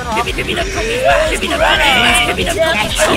منه Give me, give me the cookies back. Give me the bunnies. Give me the cookies back.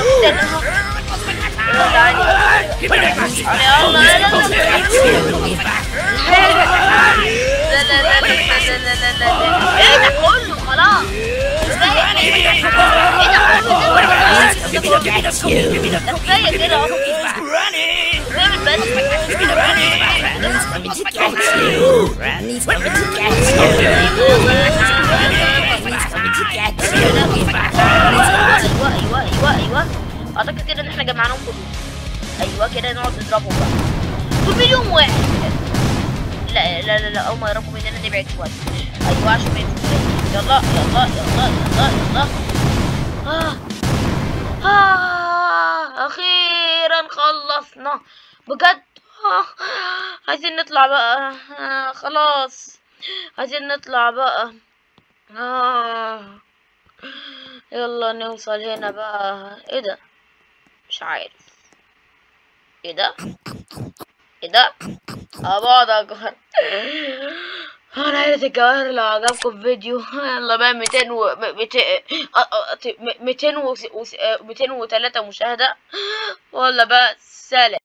Give me the cookies back. يلا لا لا لا Give me the cookies back. لا لا لا لا لا لا لا لا ايه ده كله خلاص كفايه Give me the كده cookies ايه back. ده Give me the, give me the cookies. Give me the ده cookies. كفايه Give me كده the اهو cookies back. Granny. كفايه من بس Give me the bunnies back. Granny's coming to get you. Granny's coming to get you. Granny's coming to get you. Give me the cookies back. ايوه ايوه ايوه ايوه اعتقد كده ان احنا جمعناهم كلهم ايوه كده نقعد نضربهم بقى دول مليون واحد لا لا لا لا اول ما يقربوا مننا نبعد شويه ايوه عشان ما يمسكوش يلا يلا يلا يلا يلا آه. آه. اخيرا خلصنا بجد آه. عايزين نطلع بقى آه. خلاص عايزين نطلع بقى آه. يلا نوصل هنا بقى ايه ده مش عارف ايه ده ايه ده ابعد اجهر انا عائلة الجواهر لو عجبكم الفيديو يلا بقى 200 و 200 200 و 203 مشاهدة ولا بقى سلام